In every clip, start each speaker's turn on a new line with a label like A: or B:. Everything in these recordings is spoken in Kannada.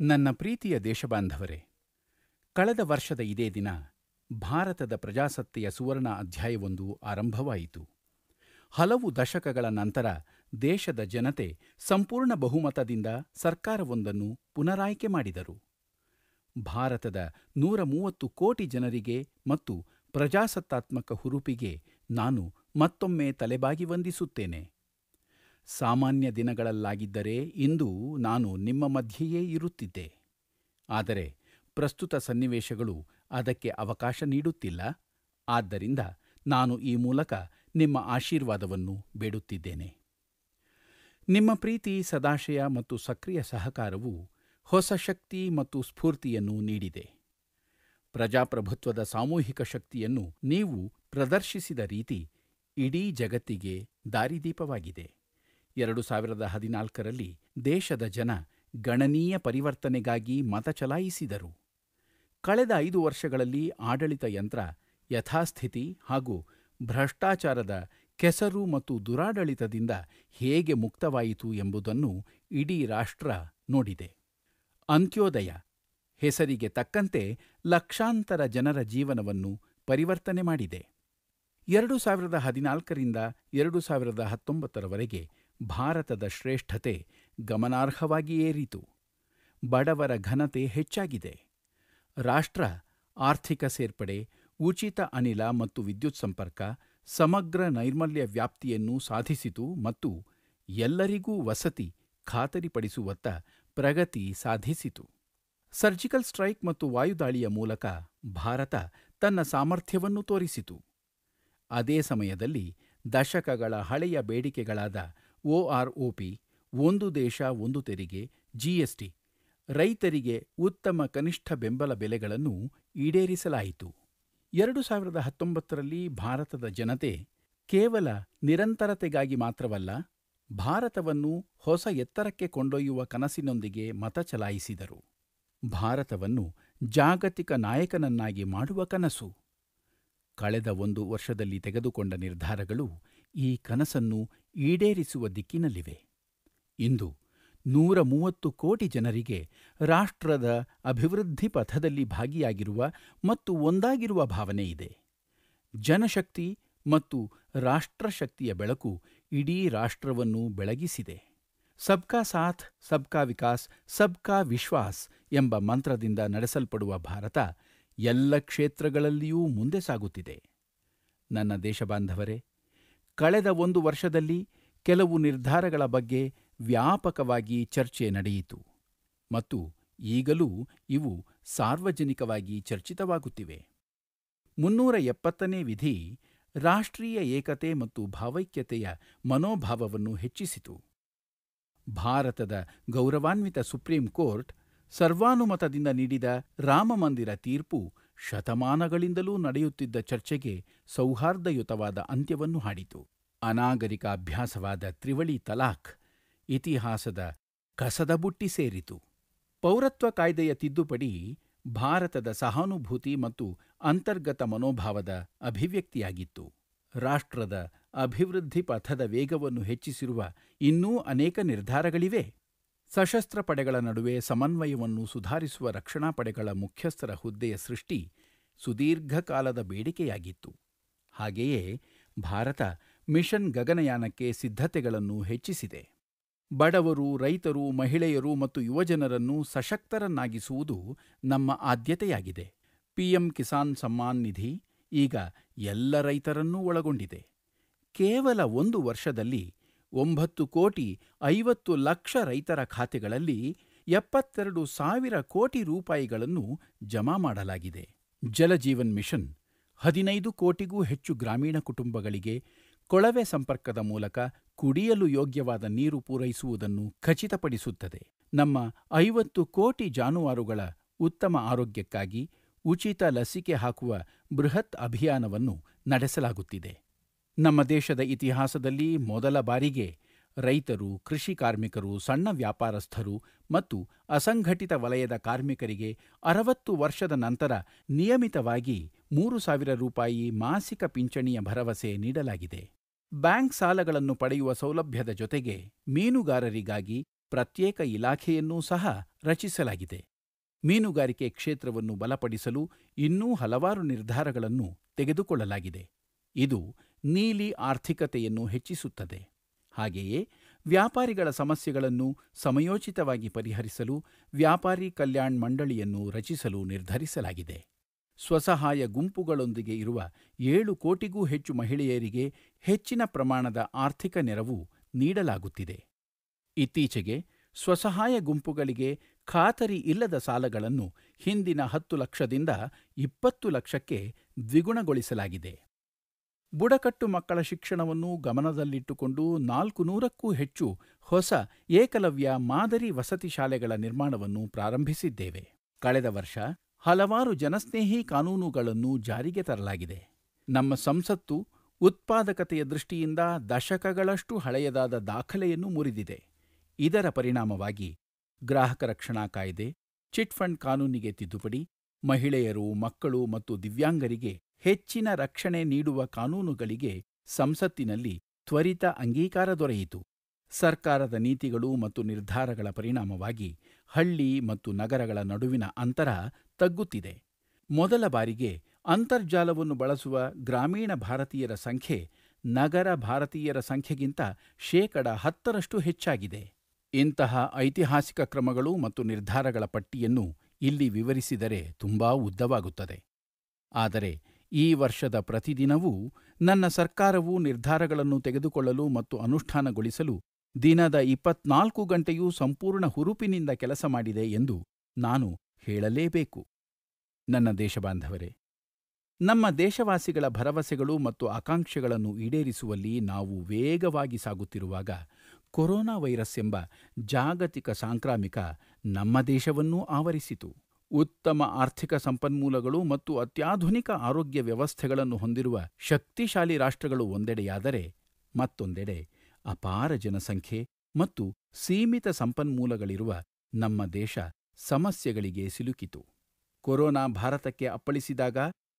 A: ನನ್ನ ಪ್ರೀತಿಯ ದೇಶಬಾಂಧವರೇ ಕಳೆದ ವರ್ಷದ ಇದೇ ದಿನ ಭಾರತದ ಪ್ರಜಾಸತ್ತೆಯ ಸುವರ್ಣ ಅಧ್ಯಾಯವೊಂದು ಆರಂಭವಾಯಿತು ಹಲವು ದಶಕಗಳ ನಂತರ ದೇಶದ ಜನತೆ ಸಂಪೂರ್ಣ ಬಹುಮತದಿಂದ ಸರ್ಕಾರವೊಂದನ್ನು ಪುನರಾಯ್ಕೆ ಮಾಡಿದರು ಭಾರತದ ನೂರ ಮೂವತ್ತು ಕೋಟಿ ಜನರಿಗೆ ಮತ್ತು ಪ್ರಜಾಸತ್ತಾತ್ಮಕ ಹುರುಪಿಗೆ ನಾನು ಮತ್ತೊಮ್ಮೆ ತಲೆಬಾಗಿ ವಂದಿಸುತ್ತೇನೆ ಸಾಮಾನ್ಯ ದಿನಗಳಲ್ಲಾಗಿದ್ದರೆ ಇಂದು ನಾನು ನಿಮ್ಮ ಮಧ್ಯೆಯೇ ಇರುತ್ತಿದ್ದೆ ಆದರೆ ಪ್ರಸ್ತುತ ಸನ್ನಿವೇಶಗಳು ಅದಕ್ಕೆ ಅವಕಾಶ ನೀಡುತ್ತಿಲ್ಲ ಆದ್ದರಿಂದ ನಾನು ಈ ಮೂಲಕ ನಿಮ್ಮ ಆಶೀರ್ವಾದವನ್ನು ಬೇಡುತ್ತಿದ್ದೇನೆ ನಿಮ್ಮ ಪ್ರೀತಿ ಸದಾಶಯ ಮತ್ತು ಸಕ್ರಿಯ ಸಹಕಾರವು ಹೊಸ ಶಕ್ತಿ ಮತ್ತು ಸ್ಫೂರ್ತಿಯನ್ನು ನೀಡಿದೆ ಪ್ರಜಾಪ್ರಭುತ್ವದ ಸಾಮೂಹಿಕ ಶಕ್ತಿಯನ್ನು ನೀವು ಪ್ರದರ್ಶಿಸಿದ ರೀತಿ ಇಡೀ ಜಗತ್ತಿಗೆ ದಾರಿದೀಪವಾಗಿದೆ ಎರಡು ಸಾವಿರದ ಹದಿನಾಲ್ಕರಲ್ಲಿ ದೇಶದ ಜನ ಗಣನೀಯ ಪರಿವರ್ತನೆಗಾಗಿ ಮತ ಚಲಾಯಿಸಿದರು ಕಳೆದ ಐದು ವರ್ಷಗಳಲ್ಲಿ ಆಡಳಿತ ಯಂತ್ರ ಯಥಾಸ್ಥಿತಿ ಹಾಗೂ ಭ್ರಷ್ಟಾಚಾರದ ಕೆಸರು ಮತ್ತು ದುರಾಡಳಿತದಿಂದ ಹೇಗೆ ಮುಕ್ತವಾಯಿತು ಎಂಬುದನ್ನು ಇಡೀ ರಾಷ್ಟ್ರ ನೋಡಿದೆ ಅಂತ್ಯೋದಯ ಹೆಸರಿಗೆ ತಕ್ಕಂತೆ ಲಕ್ಷಾಂತರ ಜನರ ಜೀವನವನ್ನು ಪರಿವರ್ತನೆ ಮಾಡಿದೆ ಎರಡು ಸಾವಿರದ ಹದಿನಾಲ್ಕರಿಂದ ಎರಡು ಸಾವಿರದ ಹತ್ತೊಂಬತ್ತರವರೆಗೆ ಭಾರತದ ಶ್ರೇಷ್ಠತೆ ಗಮನಾರ್ಹವಾಗಿ ಏರಿತು ಬಡವರ ಘನತೆ ಹೆಚ್ಚಾಗಿದೆ ರಾಷ್ಟ್ರ ಆರ್ಥಿಕ ಸೇರ್ಪಡೆ ಉಚಿತ ಅನಿಲ ಮತ್ತು ವಿದ್ಯುತ್ ಸಂಪರ್ಕ ಸಮಗ್ರ ನೈರ್ಮಲ್ಯ ವ್ಯಾಪ್ತಿಯನ್ನು ಸಾಧಿಸಿತು ಮತ್ತು ಎಲ್ಲರಿಗೂ ವಸತಿ ಖಾತರಿಪಡಿಸುವತ್ತ ಪ್ರಗತಿ ಸಾಧಿಸಿತು ಸರ್ಜಿಕಲ್ ಸ್ಟ್ರೈಕ್ ಮತ್ತು ವಾಯುದಾಳಿಯ ಮೂಲಕ ಭಾರತ ತನ್ನ ಸಾಮರ್ಥ್ಯವನ್ನು ತೋರಿಸಿತು ಅದೇ ಸಮಯದಲ್ಲಿ ದಶಕಗಳ ಹಳೆಯ ಬೇಡಿಕೆಗಳಾದ ಒಆರ್ಒಪಿ ಒಂದು ದೇಶ ಒಂದು ತೆರಿಗೆ ಜಿಎಸ್ಟಿ ರೈತರಿಗೆ ಉತ್ತಮ ಕನಿಷ್ಠ ಬೆಂಬಲ ಬೆಲೆಗಳನ್ನು ಈಡೇರಿಸಲಾಯಿತು ಎರಡು ಸಾವಿರದ ಹತ್ತೊಂಬತ್ತರಲ್ಲಿ ಭಾರತದ ಜನತೆ ಕೇವಲ ನಿರಂತರತೆಗಾಗಿ ಮಾತ್ರವಲ್ಲ ಭಾರತವನ್ನು ಹೊಸ ಎತ್ತರಕ್ಕೆ ಕೊಂಡೊಯ್ಯುವ ಕನಸಿನೊಂದಿಗೆ ಮತ ಚಲಾಯಿಸಿದರು ಭಾರತವನ್ನು ಜಾಗತಿಕ ನಾಯಕನನ್ನಾಗಿ ಮಾಡುವ ಕನಸು ಕಳೆದ ಒಂದು ವರ್ಷದಲ್ಲಿ ತೆಗೆದುಕೊಂಡ ನಿರ್ಧಾರಗಳು ಈ ಕನಸನ್ನು ಈಡೇರಿಸುವ ದಿಕ್ಕಿನಲ್ಲಿವೆ ಇಂದು ನೂರ ಮೂವತ್ತು ಕೋಟಿ ಜನರಿಗೆ ರಾಷ್ಟ್ರದ ಅಭಿವೃದ್ಧಿ ಪಥದಲ್ಲಿ ಭಾಗಿಯಾಗಿರುವ ಮತ್ತು ಒಂದಾಗಿರುವ ಭಾವನೆ ಇದೆ ಜನಶಕ್ತಿ ಮತ್ತು ರಾಷ್ಟ್ರಶಕ್ತಿಯ ಬೆಳಕು ಇಡೀ ರಾಷ್ಟ್ರವನ್ನು ಬೆಳಗಿಸಿದೆ ಸಬ್ಕಾ ಸಾಥ್ ಸಬ್ಕಾ ವಿಕಾಸ್ ಸಬ್ಕಾ ವಿಶ್ವಾಸ್ ಎಂಬ ಮಂತ್ರದಿಂದ ನಡೆಸಲ್ಪಡುವ ಭಾರತ ಎಲ್ಲ ಕ್ಷೇತ್ರಗಳಲ್ಲಿಯೂ ಮುಂದೆ ಸಾಗುತ್ತಿದೆ ನನ್ನ ದೇಶಬಾಂಧವರೇ ಕಳೆದ ಒಂದು ವರ್ಷದಲ್ಲಿ ಕೆಲವು ನಿರ್ಧಾರಗಳ ಬಗ್ಗೆ ವ್ಯಾಪಕವಾಗಿ ಚರ್ಚೆ ನಡೆಯಿತು ಮತ್ತು ಈಗಲೂ ಇವು ಸಾರ್ವಜನಿಕವಾಗಿ ಚರ್ಚಿತವಾಗುತ್ತಿವೆ ಮುನ್ನೂರ ಎಪ್ಪತ್ತನೇ ವಿಧಿ ರಾಷ್ಟ್ರೀಯ ಏಕತೆ ಮತ್ತು ಭಾವೈಕ್ಯತೆಯ ಮನೋಭಾವವನ್ನು ಹೆಚ್ಚಿಸಿತು ಭಾರತದ ಗೌರವಾನ್ವಿತ ಸುಪ್ರೀಂ ಕೋರ್ಟ್ ಸರ್ವಾನುಮತದಿಂದ ನೀಡಿದ ರಾಮಮಂದಿರ ತೀರ್ಪು ಶತಮಾನಗಳಿಂದಲೂ ನಡೆಯುತ್ತಿದ್ದ ಚರ್ಚೆಗೆ ಸೌಹಾರ್ದಯುತವಾದ ಅಂತ್ಯವನ್ನು ಹಾಡಿತು ಅನಾಗರಿಕ ಅಭ್ಯಾಸವಾದ ತ್ರಿವಳಿ ತಲಾಖ್ ಇತಿಹಾಸದ ಕಸದ ಬುಟ್ಟಿ ಸೇರಿತು ಪೌರತ್ವ ಕಾಯ್ದೆಯ ತಿದ್ದುಪಡಿ ಭಾರತದ ಸಹಾನುಭೂತಿ ಮತ್ತು ಅಂತರ್ಗತ ಮನೋಭಾವದ ಅಭಿವ್ಯಕ್ತಿಯಾಗಿತ್ತು ರಾಷ್ಟ್ರದ ಅಭಿವೃದ್ಧಿ ಪಥದ ವೇಗವನ್ನು ಹೆಚ್ಚಿಸಿರುವ ಇನ್ನೂ ಅನೇಕ ನಿರ್ಧಾರಗಳಿವೆ ಸಶಸ್ತ್ರ ಪಡೆಗಳ ನಡುವೆ ಸಮನ್ವಯವನ್ನು ಸುಧಾರಿಸುವ ರಕ್ಷಣಾ ಪಡೆಗಳ ಮುಖ್ಯಸ್ಥರ ಹುದ್ದೆಯ ಸೃಷ್ಟಿ ಸುದೀರ್ಘಕಾಲದ ಬೇಡಿಕೆಯಾಗಿತ್ತು ಹಾಗೆಯೇ ಭಾರತ ಮಿಷನ್ ಗಗನಯಾನಕ್ಕೆ ಸಿದ್ಧತೆಗಳನ್ನು ಹೆಚ್ಚಿಸಿದೆ ಬಡವರು ರೈತರು ಮಹಿಳೆಯರು ಮತ್ತು ಯುವಜನರನ್ನು ಸಶಕ್ತರನ್ನಾಗಿಸುವುದು ನಮ್ಮ ಆದ್ಯತೆಯಾಗಿದೆ ಪಿಎಂ ಕಿಸಾನ್ ಸಮ್ಮಾನ್ ನಿಧಿ ಈಗ ಎಲ್ಲ ರೈತರನ್ನೂ ಒಳಗೊಂಡಿದೆ ಕೇವಲ ಒಂದು ವರ್ಷದಲ್ಲಿ ಒಂಬತ್ತು ಕೋಟಿ ಐವತ್ತು ಲಕ್ಷ ರೈತರ ಖಾತೆಗಳಲ್ಲಿ ಎಪ್ಪತ್ತೆರಡು ಸಾವಿರ ಕೋಟಿ ರೂಪಾಯಿಗಳನ್ನು ಜಮಾ ಮಾಡಲಾಗಿದೆ ಜಲಜೀವನ್ ಮಿಷನ್ ಹದಿನೈದು ಕೋಟಿಗೂ ಹೆಚ್ಚು ಗ್ರಾಮೀಣ ಕುಟುಂಬಗಳಿಗೆ ಕೊಳವೆ ಸಂಪರ್ಕದ ಮೂಲಕ ಕುಡಿಯಲು ಯೋಗ್ಯವಾದ ನೀರು ಪೂರೈಸುವುದನ್ನು ಖಚಿತಪಡಿಸುತ್ತದೆ ನಮ್ಮ ಐವತ್ತು ಕೋಟಿ ಜಾನುವಾರುಗಳ ಉತ್ತಮ ಆರೋಗ್ಯಕ್ಕಾಗಿ ಉಚಿತ ಲಸಿಕೆ ಹಾಕುವ ಬೃಹತ್ ಅಭಿಯಾನವನ್ನು ನಡೆಸಲಾಗುತ್ತಿದೆ ನಮ್ಮ ದೇಶದ ಇತಿಹಾಸದಲ್ಲಿ ಮೊದಲ ಬಾರಿಗೆ ರೈತರು ಕೃಷಿ ಕಾರ್ಮಿಕರು ಸಣ್ಣ ವ್ಯಾಪಾರಸ್ಥರು ಮತ್ತು ಅಸಂಘಟಿತ ವಲಯದ ಕಾರ್ಮಿಕರಿಗೆ ಅರವತ್ತು ವರ್ಷದ ನಂತರ ನಿಯಮಿತವಾಗಿ ಮೂರು ಸಾವಿರ ರೂಪಾಯಿ ಮಾಸಿಕ ಪಿಂಚಣಿಯ ಭರವಸೆ ನೀಡಲಾಗಿದೆ ಬ್ಯಾಂಕ್ ಸಾಲಗಳನ್ನು ಪಡೆಯುವ ಸೌಲಭ್ಯದ ಜೊತೆಗೆ ಮೀನುಗಾರರಿಗಾಗಿ ಪ್ರತ್ಯೇಕ ಇಲಾಖೆಯನ್ನೂ ಸಹ ರಚಿಸಲಾಗಿದೆ ಮೀನುಗಾರಿಕೆ ಕ್ಷೇತ್ರವನ್ನು ಬಲಪಡಿಸಲು ಇನ್ನೂ ಹಲವಾರು ನಿರ್ಧಾರಗಳನ್ನು ತೆಗೆದುಕೊಳ್ಳಲಾಗಿದೆ ಇದು ನೀಲಿ ಆರ್ಥಿಕತೆಯನ್ನು ಹೆಚ್ಚಿಸುತ್ತದೆ ಹಾಗೆಯೇ ವ್ಯಾಪಾರಿಗಳ ಸಮಸ್ಯೆಗಳನ್ನು ಸಮಯೋಚಿತವಾಗಿ ಪರಿಹರಿಸಲು ವ್ಯಾಪಾರಿ ಕಲ್ಯಾಣ್ ಮಂಡಳಿಯನ್ನು ರಚಿಸಲು ನಿರ್ಧರಿಸಲಾಗಿದೆ ಸ್ವಸಹಾಯ ಗುಂಪುಗಳೊಂದಿಗೆ ಇರುವ ಏಳು ಕೋಟಿಗೂ ಹೆಚ್ಚು ಮಹಿಳೆಯರಿಗೆ ಹೆಚ್ಚಿನ ಪ್ರಮಾಣದ ಆರ್ಥಿಕ ನೆರವು ನೀಡಲಾಗುತ್ತಿದೆ ಇತ್ತೀಚೆಗೆ ಸ್ವಸಹಾಯ ಗುಂಪುಗಳಿಗೆ ಖಾತರಿ ಇಲ್ಲದ ಸಾಲಗಳನ್ನು ಹಿಂದಿನ ಹತ್ತು ಲಕ್ಷದಿಂದ ಇಪ್ಪತ್ತು ಲಕ್ಷಕ್ಕೆ ದ್ವಿಗುಣಗೊಳಿಸಲಾಗಿದೆ ಬುಡಕಟ್ಟು ಮಕ್ಕಳ ಶಿಕ್ಷಣವನ್ನು ಗಮನದಲ್ಲಿಟ್ಟುಕೊಂಡು ನಾಲ್ಕು ನೂರಕ್ಕೂ ಹೆಚ್ಚು ಹೊಸ ಏಕಲವ್ಯ ಮಾದರಿ ವಸತಿ ಶಾಲೆಗಳ ನಿರ್ಮಾಣವನ್ನು ಪ್ರಾರಂಭಿಸಿದ್ದೇವೆ ಕಳೆದ ವರ್ಷ ಹಲವಾರು ಜನಸ್ನೇಹಿ ಕಾನೂನುಗಳನ್ನು ಜಾರಿಗೆ ತರಲಾಗಿದೆ ನಮ್ಮ ಸಂಸತ್ತು ಉತ್ಪಾದಕತೆಯ ದೃಷ್ಟಿಯಿಂದ ದಶಕಗಳಷ್ಟು ಹಳೆಯದಾದ ದಾಖಲೆಯನ್ನು ಮುರಿದಿದೆ ಇದರ ಪರಿಣಾಮವಾಗಿ ಗ್ರಾಹಕ ರಕ್ಷಣಾ ಕಾಯ್ದೆ ಚಿಟ್ ಫಂಡ್ ಕಾನೂನಿಗೆ ತಿದ್ದುಪಡಿ ಮಹಿಳೆಯರು ಮಕ್ಕಳು ಮತ್ತು ದಿವ್ಯಾಂಗರಿಗೆ ಹೆಚ್ಚಿನ ರಕ್ಷಣೆ ನೀಡುವ ಕಾನೂನುಗಳಿಗೆ ಸಂಸತ್ತಿನಲ್ಲಿ ತ್ವರಿತ ಅಂಗೀಕಾರ ದೊರೆಯಿತು ಸರ್ಕಾರದ ನೀತಿಗಳು ಮತ್ತು ನಿರ್ಧಾರಗಳ ಪರಿಣಾಮವಾಗಿ ಹಳ್ಳಿ ಮತ್ತು ನಗರಗಳ ನಡುವಿನ ಅಂತರ ತಗ್ಗುತ್ತಿದೆ ಮೊದಲ ಬಾರಿಗೆ ಅಂತರ್ಜಾಲವನ್ನು ಬಳಸುವ ಗ್ರಾಮೀಣ ಭಾರತೀಯರ ಸಂಖ್ಯೆ ನಗರ ಭಾರತೀಯರ ಸಂಖ್ಯೆಗಿಂತ ಶೇಕಡ ಹತ್ತರಷ್ಟು ಹೆಚ್ಚಾಗಿದೆ ಇಂತಹ ಐತಿಹಾಸಿಕ ಕ್ರಮಗಳು ಮತ್ತು ನಿರ್ಧಾರಗಳ ಪಟ್ಟಿಯನ್ನು ಇಲ್ಲಿ ವಿವರಿಸಿದರೆ ತುಂಬಾ ಉದ್ದವಾಗುತ್ತದೆ ಆದರೆ ಈ ವರ್ಷದ ಪ್ರತಿದಿನವೂ ನನ್ನ ಸರ್ಕಾರವು ನಿರ್ಧಾರಗಳನ್ನು ತೆಗೆದುಕೊಳ್ಳಲು ಮತ್ತು ಅನುಷ್ಠಾನಗೊಳಿಸಲು ದಿನದ ಇಪ್ಪತ್ನಾಲ್ಕು ಗಂಟೆಯೂ ಸಂಪೂರ್ಣ ಹುರುಪಿನಿಂದ ಕೆಲಸ ಮಾಡಿದೆ ಎಂದು ನಾನು ಹೇಳಲೇಬೇಕು ನನ್ನ ದೇಶಬಾಂಧವರೇ ನಮ್ಮ ದೇಶವಾಸಿಗಳ ಭರವಸೆಗಳು ಮತ್ತು ಆಕಾಂಕ್ಷೆಗಳನ್ನು ಈಡೇರಿಸುವಲ್ಲಿ ನಾವು ವೇಗವಾಗಿ ಸಾಗುತ್ತಿರುವಾಗ ಕೊರೋನಾ ವೈರಸ್ ಎಂಬ ಜಾಗತಿಕ ಸಾಂಕ್ರಾಮಿಕ ನಮ್ಮ ದೇಶವನ್ನೂ ಆವರಿಸಿತು ಉತ್ತಮ ಆರ್ಥಿಕ ಸಂಪನ್ಮೂಲಗಳು ಮತ್ತು ಅತ್ಯಾಧುನಿಕ ಆರೋಗ್ಯ ವ್ಯವಸ್ಥೆಗಳನ್ನು ಹೊಂದಿರುವ ಶಕ್ತಿಶಾಲಿ ರಾಷ್ಟ್ರಗಳು ಒಂದೆಡೆಯಾದರೆ ಮತ್ತೊಂದೆಡೆ ಅಪಾರ ಜನಸಂಖ್ಯೆ ಮತ್ತು ಸೀಮಿತ ಸಂಪನ್ಮೂಲಗಳಿರುವ ನಮ್ಮ ದೇಶ ಸಮಸ್ಯೆಗಳಿಗೆ ಸಿಲುಕಿತು ಕೊರೋನಾ ಭಾರತಕ್ಕೆ ಅಪ್ಪಳಿಸಿದಾಗ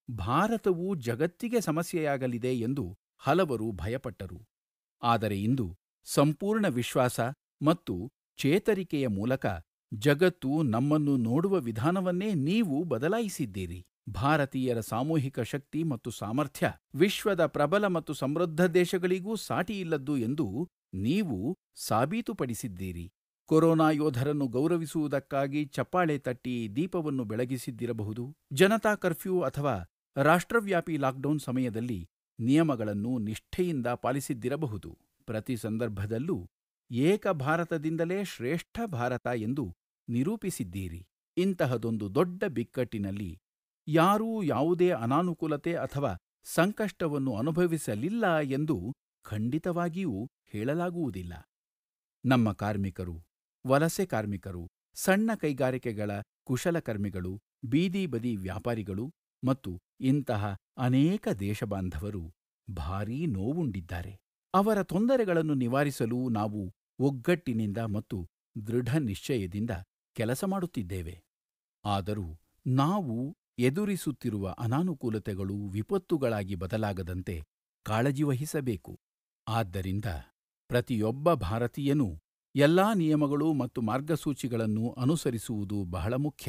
A: ಭಾರತವು ಜಗತ್ತಿಗೆ ಸಮಸ್ಯೆಯಾಗಲಿದೆ ಎಂದು ಹಲವರು ಭಯಪಟ್ಟರು ಆದರೆ ಇಂದು ಸಂಪೂರ್ಣ ವಿಶ್ವಾಸ ಮತ್ತು ಚೇತರಿಕೆಯ ಮೂಲಕ ಜಗತ್ತು ನಮ್ಮನ್ನು ನೋಡುವ ವಿಧಾನವನ್ನೇ ನೀವು ಬದಲಾಯಿಸಿದ್ದೀರಿ ಭಾರತೀಯರ ಸಾಮೂಹಿಕ ಶಕ್ತಿ ಮತ್ತು ಸಾಮರ್ಥ್ಯ ವಿಶ್ವದ ಪ್ರಬಲ ಮತ್ತು ಸಮೃದ್ಧ ದೇಶಗಳಿಗೂ ಸಾಟಿಯಿಲ್ಲದ್ದು ಎಂದು ನೀವು ಸಾಬೀತುಪಡಿಸಿದ್ದೀರಿ ಕೊರೋನಾ ಯೋಧರನ್ನು ಗೌರವಿಸುವುದಕ್ಕಾಗಿ ಚಪ್ಪಾಳೆ ತಟ್ಟಿ ದೀಪವನ್ನು ಬೆಳಗಿಸಿದ್ದಿರಬಹುದು ಜನತಾ ಕರ್ಫ್ಯೂ ಅಥವಾ ರಾಷ್ಟ್ರವ್ಯಾಪಿ ಲಾಕ್ಡೌನ್ ಸಮಯದಲ್ಲಿ ನಿಯಮಗಳನ್ನು ನಿಷ್ಠೆಯಿಂದ ಪಾಲಿಸಿದ್ದಿರಬಹುದು ಪ್ರತಿ ಸಂದರ್ಭದಲ್ಲೂ ಏಕ ಭಾರತದಿಂದಲೇ ಶ್ರೇಷ್ಠ ಭಾರತ ಎಂದು ನಿರೂಪಿಸಿದ್ದೀರಿ ಇಂತಹದೊಂದು ದೊಡ್ಡ ಬಿಕ್ಕಟ್ಟಿನಲ್ಲಿ ಯಾರೂ ಯಾವುದೇ ಅನಾನುಕೂಲತೆ ಅಥವಾ ಸಂಕಷ್ಟವನ್ನು ಅನುಭವಿಸಲಿಲ್ಲ ಎಂದು ಖಂಡಿತವಾಗಿಯೂ ಹೇಳಲಾಗುವುದಿಲ್ಲ ನಮ್ಮ ಕಾರ್ಮಿಕರು ವಲಸೆ ಕಾರ್ಮಿಕರು ಸಣ್ಣ ಕೈಗಾರಿಕೆಗಳ ಕುಶಲಕರ್ಮಿಗಳು ಬೀದಿ ಬದಿ ವ್ಯಾಪಾರಿಗಳು ಮತ್ತು ಇಂತಹ ಅನೇಕ ದೇಶಬಾಂಧವರು ಭಾರೀ ನೋವುಂಡಿದ್ದಾರೆ ಅವರ ತೊಂದರೆಗಳನ್ನು ನಿವಾರಿಸಲು ನಾವು ಒಗ್ಗಟ್ಟಿನಿಂದ ಮತ್ತು ದೃಢ ನಿಶ್ಚಯದಿಂದ ಕೆಲಸ ಮಾಡುತ್ತಿದ್ದೇವೆ ಆದರೂ ನಾವು ಎದುರಿಸುತ್ತಿರುವ ಅನಾನುಕೂಲತೆಗಳು ವಿಪತ್ತುಗಳಾಗಿ ಬದಲಾಗದಂತೆ ಕಾಳಜಿ ವಹಿಸಬೇಕು ಆದ್ದರಿಂದ ಪ್ರತಿಯೊಬ್ಬ ಭಾರತೀಯನೂ ಎಲ್ಲಾ ನಿಯಮಗಳು ಮತ್ತು ಮಾರ್ಗಸೂಚಿಗಳನ್ನು ಅನುಸರಿಸುವುದು ಬಹಳ ಮುಖ್ಯ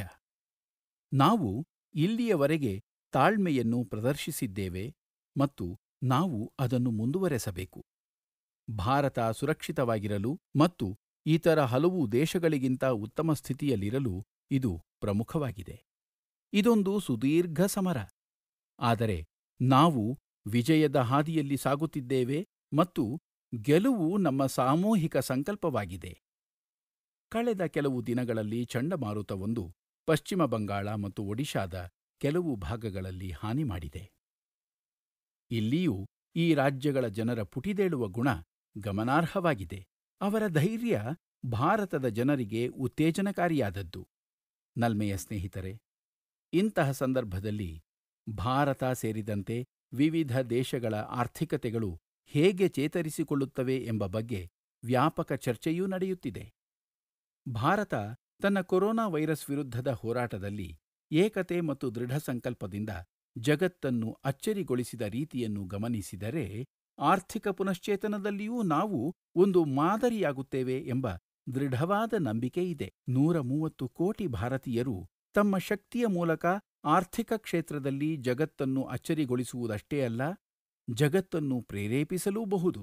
A: ನಾವು ಇಲ್ಲಿಯವರೆಗೆ ತಾಳ್ಮೆಯನ್ನು ಪ್ರದರ್ಶಿಸಿದ್ದೇವೆ ಮತ್ತು ನಾವು ಅದನ್ನು ಮುಂದುವರೆಸಬೇಕು ಭಾರತ ಸುರಕ್ಷಿತವಾಗಿರಲು ಮತ್ತು ಇತರ ಹಲವು ದೇಶಗಳಿಗಿಂತ ಉತ್ತಮ ಸ್ಥಿತಿಯಲ್ಲಿರಲು ಇದು ಪ್ರಮುಖವಾಗಿದೆ ಇದೊಂದು ಸುದೀರ್ಘ ಸಮರ ಆದರೆ ನಾವು ವಿಜಯದ ಹಾದಿಯಲ್ಲಿ ಸಾಗುತ್ತಿದ್ದೇವೆ ಮತ್ತು ಗೆಲುವು ನಮ್ಮ ಸಾಮೂಹಿಕ ಸಂಕಲ್ಪವಾಗಿದೆ ಕಳೆದ ಕೆಲವು ದಿನಗಳಲ್ಲಿ ಚಂಡಮಾರುತವೊಂದು ಪಶ್ಚಿಮ ಬಂಗಾಳ ಮತ್ತು ಒಡಿಶಾದ ಕೆಲವು ಭಾಗಗಳಲ್ಲಿ ಹಾನಿ ಮಾಡಿದೆ ಇಲ್ಲಿಯೂ ಈ ರಾಜ್ಯಗಳ ಜನರ ಪುಟಿದೇಳುವ ಗುಣ ಗಮನಾರ್ಹವಾಗಿದೆ ಅವರ ಧೈರ್ಯ ಭಾರತದ ಜನರಿಗೆ ಉತ್ತೇಜನಕಾರಿಯಾದದ್ದು ನಲ್ಮೆಯ ಸ್ನೇಹಿತರೆ ಇಂತಹ ಸಂದರ್ಭದಲ್ಲಿ ಭಾರತ ಸೇರಿದಂತೆ ವಿವಿಧ ದೇಶಗಳ ಆರ್ಥಿಕತೆಗಳು ಹೇಗೆ ಚೇತರಿಸಿಕೊಳ್ಳುತ್ತವೆ ಎಂಬ ಬಗ್ಗೆ ವ್ಯಾಪಕ ಚರ್ಚೆಯೂ ನಡೆಯುತ್ತಿದೆ ಭಾರತ ತನ್ನ ಕೊರೋನಾ ವೈರಸ್ ವಿರುದ್ಧದ ಹೋರಾಟದಲ್ಲಿ ಏಕತೆ ಮತ್ತು ದೃಢ ಸಂಕಲ್ಪದಿಂದ ಜಗತ್ತನ್ನು ಅಚ್ಚರಿಗೊಳಿಸಿದ ರೀತಿಯನ್ನು ಗಮನಿಸಿದರೆ ಆರ್ಥಿಕ ಪುನಶ್ಚೇತನದಲ್ಲಿಯೂ ನಾವು ಒಂದು ಮಾದರಿಯಾಗುತ್ತೇವೆ ಎಂಬ ದೃಢವಾದ ನಂಬಿಕೆ ಇದೆ ನೂರ ಮೂವತ್ತು ಕೋಟಿ ಭಾರತೀಯರು ತಮ್ಮ ಶಕ್ತಿಯ ಮೂಲಕ ಆರ್ಥಿಕ ಕ್ಷೇತ್ರದಲ್ಲಿ ಜಗತ್ತನ್ನು ಅಚ್ಚರಿಗೊಳಿಸುವುದಷ್ಟೇ ಅಲ್ಲ ಜಗತ್ತನ್ನು ಪ್ರೇರೇಪಿಸಲೂಬಹುದು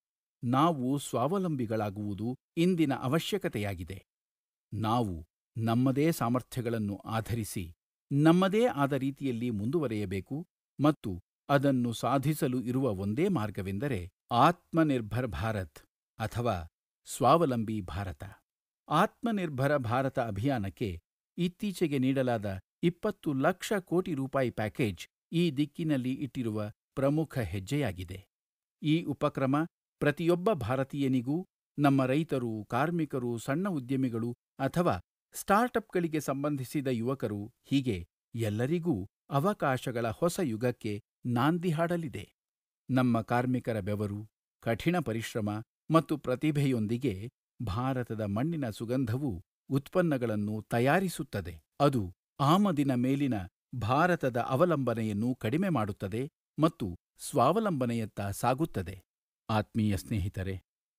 A: ನಾವು ಸ್ವಾವಲಂಬಿಗಳಾಗುವುದು ಇಂದಿನ ಅವಶ್ಯಕತೆಯಾಗಿದೆ ನಾವು ನಮ್ಮದೇ ಸಾಮರ್ಥ್ಯಗಳನ್ನು ಆಧರಿಸಿ ನಮ್ಮದೇ ಆದ ರೀತಿಯಲ್ಲಿ ಮುಂದುವರೆಯಬೇಕು ಮತ್ತು ಅದನ್ನು ಸಾಧಿಸಲು ಇರುವ ಒಂದೇ ಮಾರ್ಗವೆಂದರೆ ಆತ್ಮನಿರ್ಭರ್ ಭಾರತ್ ಅಥವಾ ಸ್ವಾವಲಂಬಿ ಭಾರತ ಆತ್ಮನಿರ್ಭರ ಭಾರತ ಅಭಿಯಾನಕ್ಕೆ ಇತ್ತೀಚೆಗೆ ನೀಡಲಾದ ಇಪ್ಪತ್ತು ಲಕ್ಷ ಕೋಟಿ ರೂಪಾಯಿ ಪ್ಯಾಕೇಜ್ ಈ ದಿಕ್ಕಿನಲ್ಲಿ ಇಟ್ಟಿರುವ ಪ್ರಮುಖ ಹೆಜ್ಜೆಯಾಗಿದೆ ಈ ಉಪಕ್ರಮ ಪ್ರತಿಯೊಬ್ಬ ಭಾರತೀಯನಿಗೂ ನಮ್ಮ ರೈತರು ಕಾರ್ಮಿಕರು ಸಣ್ಣ ಉದ್ಯಮಿಗಳು ಅಥವಾ ಸ್ಟಾರ್ಟ್ಅಪ್ಗಳಿಗೆ ಸಂಬಂಧಿಸಿದ ಯುವಕರು ಹೀಗೆ ಎಲ್ಲರಿಗೂ ಅವಕಾಶಗಳ ಹೊಸ ಯುಗಕ್ಕೆ ನಾಂದಿ ಹಾಡಲಿದೆ ನಮ್ಮ ಕಾರ್ಮಿಕರ ಬೆವರು ಕಠಿಣ ಪರಿಶ್ರಮ ಮತ್ತು ಪ್ರತಿಭೆಯೊಂದಿಗೆ ಭಾರತದ ಮಣ್ಣಿನ ಸುಗಂಧವು ಉತ್ಪನ್ನಗಳನ್ನು ತಯಾರಿಸುತ್ತದೆ ಅದು ಆಮದಿನ ಮೇಲಿನ ಭಾರತದ ಅವಲಂಬನೆಯನ್ನು ಕಡಿಮೆ ಮಾಡುತ್ತದೆ ಮತ್ತು ಸ್ವಾವಲಂಬನೆಯತ್ತ ಸಾಗುತ್ತದೆ ಆತ್ಮೀಯ ಸ್ನೇಹಿತರೆ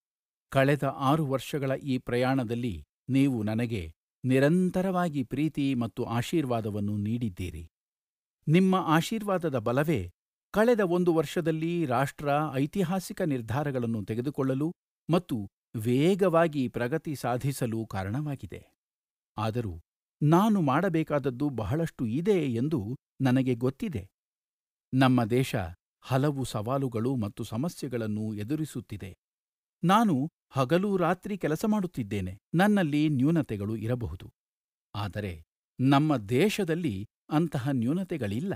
A: ಕಳೆದ ಆರು ವರ್ಷಗಳ ಈ ಪ್ರಯಾಣದಲ್ಲಿ ನೀವು ನನಗೆ ನಿರಂತರವಾಗಿ ಪ್ರೀತಿ ಮತ್ತು ಆಶೀರ್ವಾದವನ್ನು ನೀಡಿದ್ದೀರಿ ನಿಮ್ಮ ಆಶೀರ್ವಾದದ ಬಲವೇ ಕಳೆದ ಒಂದು ವರ್ಷದಲ್ಲಿ ರಾಷ್ಟ್ರ ಐತಿಹಾಸಿಕ ನಿರ್ಧಾರಗಳನ್ನು ತೆಗೆದುಕೊಳ್ಳಲು ಮತ್ತು ವೇಗವಾಗಿ ಪ್ರಗತಿ ಸಾಧಿಸಲು ಕಾರಣವಾಗಿದೆ ಆದರೂ ನಾನು ಮಾಡಬೇಕಾದದ್ದು ಬಹಳಷ್ಟು ಇದೆ ಎಂದು ನನಗೆ ಗೊತ್ತಿದೆ ನಮ್ಮ ದೇಶ ಹಲವು ಸವಾಲುಗಳು ಮತ್ತು ಸಮಸ್ಯೆಗಳನ್ನು ಎದುರಿಸುತ್ತಿದೆ ನಾನು ಹಗಲು ರಾತ್ರಿ ಕೆಲಸ ಮಾಡುತ್ತಿದ್ದೇನೆ ನನ್ನಲ್ಲಿ ನ್ಯೂನತೆಗಳು ಇರಬಹುದು ಆದರೆ ನಮ್ಮ ದೇಶದಲ್ಲಿ ಅಂತಹ ನ್ಯೂನತೆಗಳಿಲ್ಲ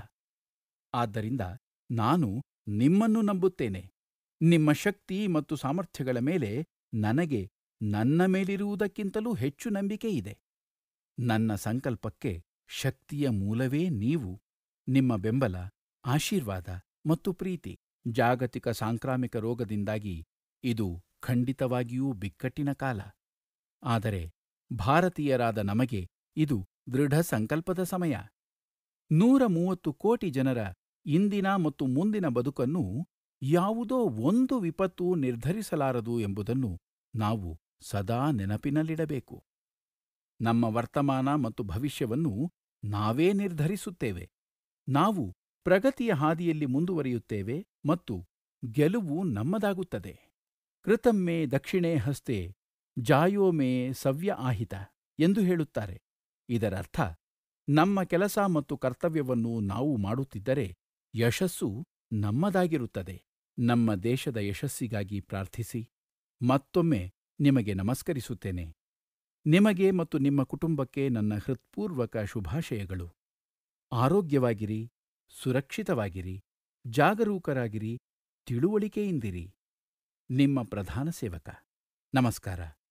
A: ಆದ್ದರಿಂದ ನಾನು ನಿಮ್ಮನ್ನು ನಂಬುತ್ತೇನೆ ನಿಮ್ಮ ಶಕ್ತಿ ಮತ್ತು ಸಾಮರ್ಥ್ಯಗಳ ಮೇಲೆ ನನಗೆ ನನ್ನ ಮೇಲಿರುವುದಕ್ಕಿಂತಲೂ ಹೆಚ್ಚು ನಂಬಿಕೆ ಇದೆ ನನ್ನ ಸಂಕಲ್ಪಕ್ಕೆ ಶಕ್ತಿಯ ಮೂಲವೇ ನೀವು ನಿಮ್ಮ ಬೆಂಬಲ ಆಶೀರ್ವಾದ ಮತ್ತು ಪ್ರೀತಿ ಜಾಗತಿಕ ಸಾಂಕ್ರಾಮಿಕ ರೋಗದಿಂದಾಗಿ ಇದು ಖಂಡಿತವಾಗಿಯೂ ಬಿಕ್ಕಟ್ಟಿನ ಕಾಲ ಆದರೆ ಭಾರತೀಯರಾದ ನಮಗೆ ಇದು ದೃಢ ಸಂಕಲ್ಪದ ಸಮಯ ನೂರ ಮೂವತ್ತು ಕೋಟಿ ಜನರ ಇಂದಿನ ಮತ್ತು ಮುಂದಿನ ಬದುಕನ್ನು ಯಾವುದೋ ಒಂದು ವಿಪತ್ತು ನಿರ್ಧರಿಸಲಾರದು ಎಂಬುದನ್ನು ನಾವು ಸದಾ ನೆನಪಿನಲ್ಲಿಡಬೇಕು ನಮ್ಮ ವರ್ತಮಾನ ಮತ್ತು ಭವಿಷ್ಯವನ್ನು ನಾವೇ ನಿರ್ಧರಿಸುತ್ತೇವೆ ನಾವು ಪ್ರಗತಿಯ ಹಾದಿಯಲ್ಲಿ ಮುಂದುವರಿಯುತ್ತೇವೆ ಮತ್ತು ಗೆಲುವು ನಮ್ಮದಾಗುತ್ತದೆ ಕೃತಮ್ಮೆ ದಕ್ಷಿಣೇ ಹಸ್ತೆ ಜಾಯೋ ಮೇ ಸವ್ಯ ಆಹಿತ ಎಂದು ಹೇಳುತ್ತಾರೆ ಇದರರ್ಥ ನಮ್ಮ ಕೆಲಸ ಮತ್ತು ಕರ್ತವ್ಯವನ್ನು ನಾವು ಮಾಡುತ್ತಿದ್ದರೆ ಯಶಸ್ಸು ನಮ್ಮದಾಗಿರುತ್ತದೆ ನಮ್ಮ ದೇಶದ ಯಶಸ್ಸಿಗಾಗಿ ಪ್ರಾರ್ಥಿಸಿ ಮತ್ತೊಮ್ಮೆ ನಿಮಗೆ ನಮಸ್ಕರಿಸುತ್ತೇನೆ ನಿಮಗೆ ಮತ್ತು ನಿಮ್ಮ ಕುಟುಂಬಕ್ಕೆ ನನ್ನ ಹೃತ್ಪೂರ್ವಕ ಶುಭಾಶಯಗಳು ಆರೋಗ್ಯವಾಗಿರಿ ಸುರಕ್ಷಿತವಾಗಿರಿ ಜಾಗರೂಕರಾಗಿರಿ ತಿಳುವಳಿಕೆಯಿಂದಿರಿ ನಿಮ್ಮ ಪ್ರಧಾನ ಸೇವಕ ನಮಸ್ಕಾರ